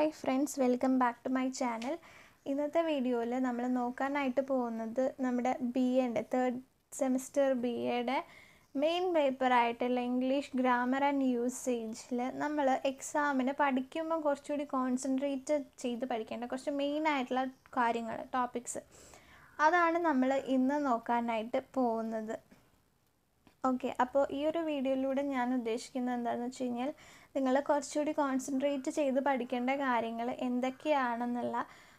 hi friends welcome back to my channel ഇന്നത്തെ വീഡിയോയിൽ നമ്മൾ നോക്കാനായിട്ട് പോകുന്നത് നമ്മുടെ ബി എയുടെ തേർഡ് സെമിസ്റ്റർ ബി എയുടെ മെയിൻ പേപ്പറായിട്ടുള്ള ഇംഗ്ലീഷ് ഗ്രാമർ ആൻഡ് യൂസേജിൽ നമ്മൾ എക്സാമിന് പഠിക്കുമ്പോൾ കുറച്ചുകൂടി കോൺസെൻട്രേറ്റ് ചെയ്ത് പഠിക്കേണ്ട കുറച്ച് മെയിൻ ആയിട്ടുള്ള കാര്യങ്ങൾ ടോപ്പിക്സ് അതാണ് നമ്മൾ ഇന്ന് നോക്കാനായിട്ട് പോകുന്നത് ഓക്കെ അപ്പോൾ ഈ ഒരു വീഡിയോയിലൂടെ ഞാൻ ഉദ്ദേശിക്കുന്നത് എന്താണെന്ന് വെച്ച് കഴിഞ്ഞാൽ നിങ്ങൾ കുറച്ചുകൂടി കോൺസെൻട്രേറ്റ് ചെയ്ത് പഠിക്കേണ്ട കാര്യങ്ങൾ എന്തൊക്കെയാണെന്നുള്ള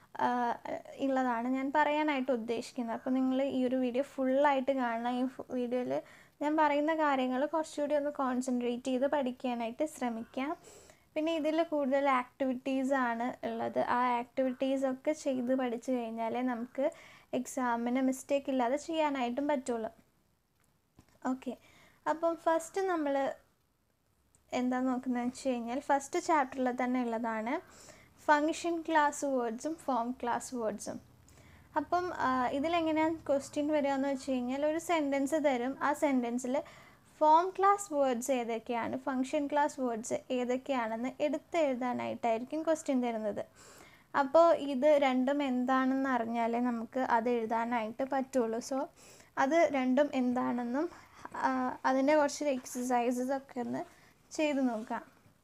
ഉള്ളതാണ് ഞാൻ പറയാനായിട്ട് ഉദ്ദേശിക്കുന്നത് അപ്പോൾ നിങ്ങൾ ഈ ഒരു വീഡിയോ ഫുള്ളായിട്ട് കാണണം ഈ വീഡിയോയിൽ ഞാൻ പറയുന്ന കാര്യങ്ങൾ കുറച്ചുകൂടി ഒന്ന് കോൺസെൻട്രേറ്റ് ചെയ്ത് പഠിക്കാനായിട്ട് ശ്രമിക്കാം പിന്നെ ഇതിൽ കൂടുതൽ ആക്ടിവിറ്റീസ് ആണ് ഉള്ളത് ആ ആക്ടിവിറ്റീസ് ഒക്കെ ചെയ്ത് പഠിച്ചു കഴിഞ്ഞാലേ നമുക്ക് എക്സാമിന് മിസ്റ്റേക്ക് ഇല്ലാതെ ചെയ്യാനായിട്ടും പറ്റുള്ളൂ ഓക്കെ അപ്പം ഫസ്റ്റ് നമ്മൾ എന്താ നോക്കുന്നതെന്ന് വെച്ച് കഴിഞ്ഞാൽ ഫസ്റ്റ് ചാപ്റ്ററിൽ തന്നെ ഉള്ളതാണ് ഫങ്ഷൻ ക്ലാസ് വേർഡ്സും ഫോം ക്ലാസ് വേർഡ്സും അപ്പം ഇതിലെങ്ങനെയാണ് ക്വസ്റ്റ്യൻ വരികയെന്ന് വെച്ച് കഴിഞ്ഞാൽ ഒരു സെൻറ്റൻസ് തരും ആ സെൻറ്റൻസിൽ ഫോം ക്ലാസ് വേർഡ്സ് ഏതൊക്കെയാണ് ഫങ്ഷൻ ക്ലാസ് വേർഡ്സ് ഏതൊക്കെയാണെന്ന് എടുത്തെഴുതാനായിട്ടായിരിക്കും ക്വസ്റ്റ്യൻ തരുന്നത് അപ്പോൾ ഇത് രണ്ടും എന്താണെന്ന് അറിഞ്ഞാലേ നമുക്ക് അത് എഴുതാനായിട്ട് പറ്റുള്ളൂ സോ അത് രണ്ടും എന്താണെന്നും അതിൻ്റെ കുറച്ച് എക്സസൈസസ് ഒക്കെ ഒന്ന് ചെയ്ത് നോക്കാം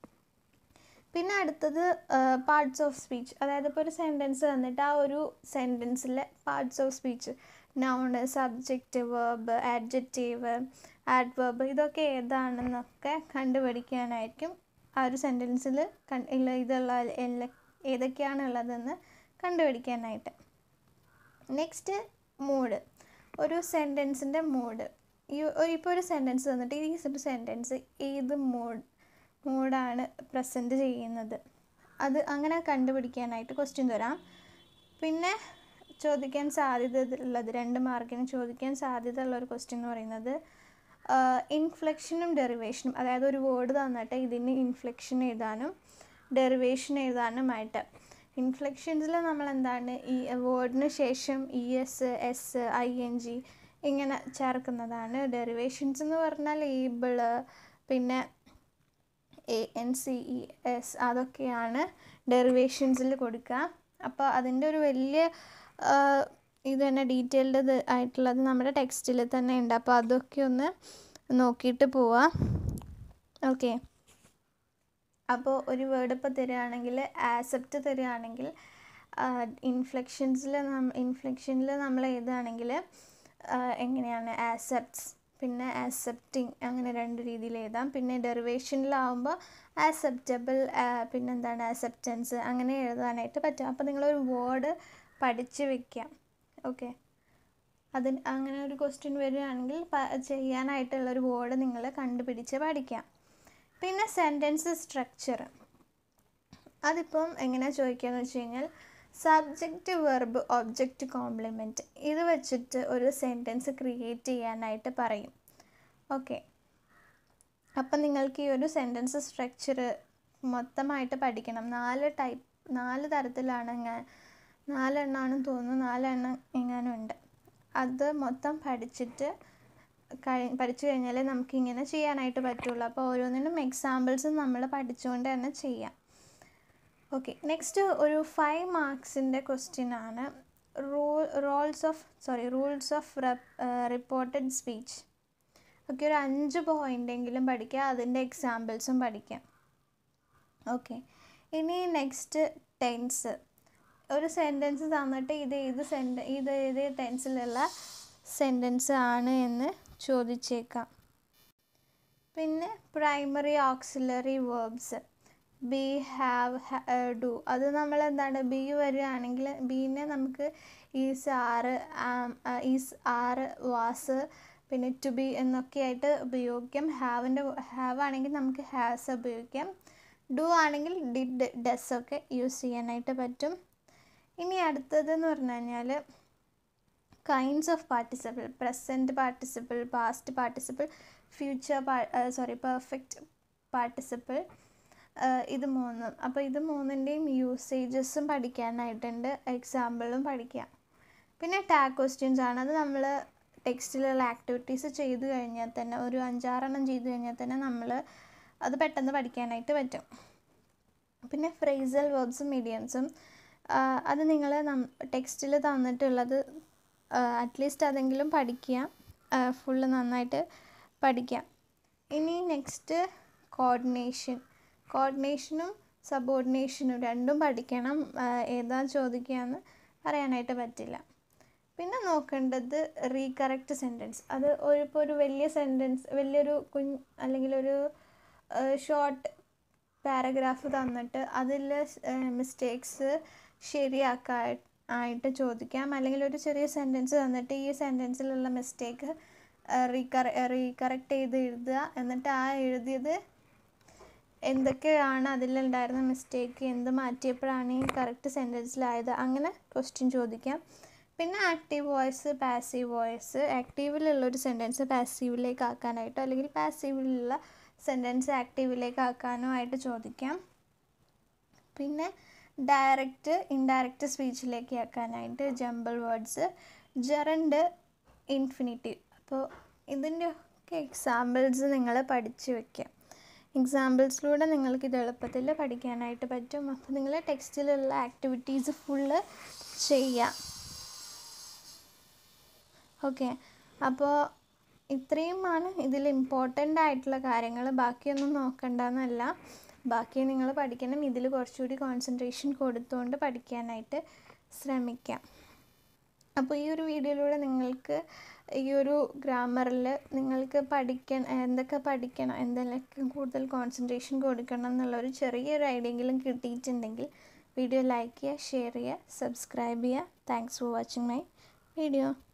പിന്നെ അടുത്തത് പാർട്സ് ഓഫ് സ്പീച്ച് അതായത് ഇപ്പോൾ ഒരു സെൻറ്റൻസ് തന്നിട്ട് ആ ഒരു സെൻറ്റൻസിലെ parts of speech noun subject verb adjective adverb ഇതൊക്കെ ഏതാണെന്നൊക്കെ കണ്ടുപിടിക്കാനായിരിക്കും ആ ഒരു സെൻറ്റൻസിൽ ഇല്ല ഇതുള്ള എല്ലാ ഏതൊക്കെയാണ് ഉള്ളതെന്ന് കണ്ടുപിടിക്കാനായിട്ട് നെക്സ്റ്റ് മൂഡ് ഒരു സെൻറ്റൻസിൻ്റെ മൂഡ് ഈ ഇപ്പോൾ ഒരു സെൻറ്റൻസ് തന്നിട്ട് ഈ ഒരു സെൻറ്റൻസ് ഏത് മൂഡ് മൂഡാണ് പ്രസൻറ്റ് ചെയ്യുന്നത് അത് അങ്ങനെ കണ്ടുപിടിക്കാനായിട്ട് ക്വസ്റ്റ്യൻ തരാം പിന്നെ ചോദിക്കാൻ സാധ്യത ഉള്ളത് രണ്ട് മാർക്കിന് ചോദിക്കാൻ സാധ്യത ഉള്ള ഒരു ക്വസ്റ്റ്യൻ എന്ന് പറയുന്നത് ഇൻഫ്ലക്ഷനും ഡെറിവേഷനും അതായത് ഒരു വേർഡ് തന്നിട്ട് ഇതിന് ഇൻഫ്ലക്ഷൻ എഴുതാനും ഡെറിവേഷൻ എഴുതാനുമായിട്ട് ഇൻഫ്ലക്ഷൻസിൽ നമ്മൾ എന്താണ് ഈ വേർഡിന് ശേഷം E S S I N G ഇങ്ങനെ ചേർക്കുന്നതാണ് ഡെറിവേഷൻസ് എന്ന് പറഞ്ഞാൽ ഏബിള് പിന്നെ A N C E S അതൊക്കെയാണ് ഡെറിവേഷൻസിൽ കൊടുക്കുക അപ്പോൾ അതിൻ്റെ ഒരു വലിയ ഇത് തന്നെ ഡീറ്റെയിൽഡ് ആയിട്ടുള്ളത് നമ്മുടെ ടെക്സ്റ്റിൽ തന്നെ ഉണ്ട് അപ്പോൾ അതൊക്കെ ഒന്ന് നോക്കിയിട്ട് പോവാം ഓക്കെ അപ്പോൾ ഒരു വേർഡ് ഇപ്പോൾ തരികയാണെങ്കിൽ ആസെപ്റ്റ് തരികയാണെങ്കിൽ ഇൻഫ്ലക്ഷൻസിൽ ഇൻഫ്ലക്ഷനിൽ നമ്മൾ എഴുതുകയാണെങ്കിൽ എങ്ങനെയാണ് ആസെപ്റ്റ്സ് പിന്നെ ആക്സെപ്റ്റിംഗ് അങ്ങനെ രണ്ട് രീതിയിൽ എഴുതാം പിന്നെ ഡെറിവേഷനിലാവുമ്പോൾ ആക്സെപ്റ്റബിൾ പിന്നെന്താണ് ആക്സെപ്റ്റൻസ് അങ്ങനെ എഴുതാനായിട്ട് പറ്റും അപ്പോൾ നിങ്ങളൊരു വേർഡ് പഠിച്ച് വെക്കാം ഓക്കെ അതിന് അങ്ങനെ ഒരു ക്വസ്റ്റ്യൻ വരികയാണെങ്കിൽ ചെയ്യാനായിട്ടുള്ളൊരു വേർഡ് നിങ്ങൾ കണ്ടുപിടിച്ച് പഠിക്കാം പിന്നെ സെൻറ്റൻസ് സ്ട്രക്ചർ അതിപ്പം എങ്ങനെയാണ് ചോദിക്കുകയെന്ന് വെച്ച് കഴിഞ്ഞാൽ സബ്ജക്റ്റ് വെർബ് ഒബ്ജക്റ്റ് കോംപ്ലിമെൻറ്റ് ഇത് വെച്ചിട്ട് ഒരു സെൻറ്റൻസ് ക്രിയേറ്റ് ചെയ്യാനായിട്ട് പറയും ഓക്കെ അപ്പം നിങ്ങൾക്ക് ഈ ഒരു സെൻറ്റൻസ് സ്ട്രക്ചർ മൊത്തമായിട്ട് പഠിക്കണം നാല് ടൈപ്പ് നാല് തരത്തിലാണ് ഞാൻ നാലെണ്ണമാണെന്ന് തോന്നുന്നു നാലെണ്ണം എങ്ങാനും ഉണ്ട് അത് മൊത്തം പഠിച്ചിട്ട് കഴി പഠിച്ചു കഴിഞ്ഞാലേ നമുക്കിങ്ങനെ ചെയ്യാനായിട്ട് പറ്റുള്ളൂ അപ്പോൾ ഓരോന്നിനും എക്സാമ്പിൾസ് നമ്മൾ പഠിച്ചുകൊണ്ട് തന്നെ ചെയ്യാം ഓക്കെ നെക്സ്റ്റ് ഒരു ഫൈവ് മാർക്സിൻ്റെ ക്വസ്റ്റ്യൻ ആണ് rule roles of sorry rules of reported speech okay ഒരു അഞ്ച് പോയിൻ്റെങ്കിലും പഠിക്കുക അതിൻ്റെ എക്സാമ്പിൾസും പഠിക്കാം ഓക്കെ ഇനി നെക്സ്റ്റ് ടെൻസ് ഒരു സെൻറ്റൻസ് തന്നിട്ട് ഇത് ഏത് സെൻറ്റ ഇത് ഏത് ടെൻസിലുള്ള സെൻറ്റൻസ് ആണ് എന്ന് ചോദിച്ചേക്കാം പിന്നെ primary auxiliary verbs be have do അത് നമ്മൾ എന്താണ് ബി വരികയാണെങ്കിൽ ബീനെ നമുക്ക് ഈസ് ആറ് ഈസ് ആറ് വാസ് പിന്നെ ടു ബി എന്നൊക്കെ ആയിട്ട് ഉപയോഗിക്കാം ഹാവിൻ്റെ ഹാവ് ആണെങ്കിൽ നമുക്ക് ഹാസ് ഉപയോഗിക്കാം ഡു ആണെങ്കിൽ ഡിഡ് ഡസ് ഒക്കെ യൂസ് ചെയ്യാനായിട്ട് പറ്റും ഇനി അടുത്തതെന്ന് പറഞ്ഞു കഴിഞ്ഞാൽ kinds of participle present participle past participle future sorry perfect participle ഇത് മൂന്നും അപ്പോൾ ഇത് മൂന്നിൻ്റെയും യൂസേജസും പഠിക്കാനായിട്ടുണ്ട് എക്സാമ്പിളും പഠിക്കാം പിന്നെ ടാഗ് ക്വസ്റ്റ്യൻസ് ആണ് അത് നമ്മൾ ടെക്സ്റ്റിലുള്ള ആക്ടിവിറ്റീസ് ചെയ്തു കഴിഞ്ഞാൽ തന്നെ ഒരു അഞ്ചാറെണ്ണം ചെയ്തു കഴിഞ്ഞാൽ തന്നെ നമ്മൾ അത് പെട്ടെന്ന് പഠിക്കാനായിട്ട് പറ്റും പിന്നെ ഫ്രേസൽ വെർബ്സും മീഡിയംസും അത് നിങ്ങൾ ടെക്സ്റ്റിൽ തന്നിട്ടുള്ളത് അറ്റ്ലീസ്റ്റ് അതെങ്കിലും പഠിക്കുക ഫുള്ള് നന്നായിട്ട് പഠിക്കാം ഇനി നെക്സ്റ്റ് കോർഡിനേഷൻ കോർഡിനേഷനും സബോർഡിനേഷനും രണ്ടും പഠിക്കണം ഏതാ ചോദിക്കുകയെന്ന് പറയാനായിട്ട് പറ്റില്ല പിന്നെ നോക്കേണ്ടത് റീകറക്റ്റ് സെൻറ്റൻസ് അത് ഒരു ഇപ്പോൾ ഒരു വലിയ സെൻറ്റൻസ് വലിയൊരു കുഞ്ഞ് അല്ലെങ്കിൽ ഒരു ഷോർട്ട് പാരഗ്രാഫ് തന്നിട്ട് അതിൽ മിസ്റ്റേക്സ് ശരിയാക്കാൻ ആയിട്ട് ചോദിക്കാം അല്ലെങ്കിൽ ഒരു ചെറിയ സെൻറ്റൻസ് തന്നിട്ട് ഈ സെൻറ്റൻസിലുള്ള മിസ്റ്റേക്ക് റീകറ റീകറക്റ്റ് ചെയ്ത് എഴുതുക എന്നിട്ട് ആ എഴുതിയത് എന്തൊക്കെയാണ് അതിലുണ്ടായിരുന്ന മിസ്റ്റേക്ക് എന്ത് മാറ്റിയപ്പോഴാണ് ഈ കറക്റ്റ് സെൻറ്റൻസിലായത് അങ്ങനെ ക്വസ്റ്റ്യൻ ചോദിക്കാം പിന്നെ ആക്റ്റീവ് വോയിസ് പാസീവ് വോയിസ് ആക്റ്റീവിലുള്ള ഒരു സെൻറ്റൻസ് പാസീവിലേക്ക് ആക്കാനായിട്ടോ അല്ലെങ്കിൽ പാസീവിലുള്ള സെൻറ്റൻസ് ആക്റ്റീവിലേക്ക് ആക്കാനോ ആയിട്ട് ചോദിക്കാം പിന്നെ ഡയറക്റ്റ് ഇൻഡയറക്റ്റ് സ്പീച്ചിലേക്ക് ആക്കാനായിട്ട് ജമ്പിൾ വേർഡ്സ് ജെറണ്ട് ഇൻഫിനിറ്റീവ് അപ്പോൾ ഇതിൻ്റെയൊക്കെ എക്സാമ്പിൾസ് നിങ്ങൾ പഠിച്ചു വെക്കുക എക്സാമ്പിൾസിലൂടെ നിങ്ങൾക്ക് ഇത് എളുപ്പത്തിൽ പഠിക്കാനായിട്ട് പറ്റും അപ്പോൾ നിങ്ങൾ ടെക്സ്റ്റിലുള്ള ആക്ടിവിറ്റീസ് ഫുള്ള് ചെയ്യാം ഓക്കെ അപ്പോൾ ഇത്രയുമാണ് ഇതിൽ ഇമ്പോർട്ടൻ്റ് ആയിട്ടുള്ള കാര്യങ്ങൾ ബാക്കിയൊന്നും നോക്കണ്ടെന്നല്ല ബാക്കി നിങ്ങൾ പഠിക്കണം ഇതിൽ കുറച്ചുകൂടി കോൺസെൻട്രേഷൻ കൊടുത്തുകൊണ്ട് പഠിക്കാനായിട്ട് ശ്രമിക്കാം അപ്പോൾ ഈ ഒരു വീഡിയോയിലൂടെ നിങ്ങൾക്ക് ഈ ഒരു ഗ്രാമറിൽ നിങ്ങൾക്ക് പഠിക്കണം എന്തൊക്കെ പഠിക്കണം എന്തിലൊക്കെ കൂടുതൽ കോൺസെൻട്രേഷൻ കൊടുക്കണം എന്നുള്ളൊരു ചെറിയൊരു ഐഡിയെങ്കിലും കിട്ടിയിട്ടുണ്ടെങ്കിൽ വീഡിയോ ലൈക്ക് ചെയ്യുക ഷെയർ ചെയ്യുക സബ്സ്ക്രൈബ് ചെയ്യുക thanks for watching my video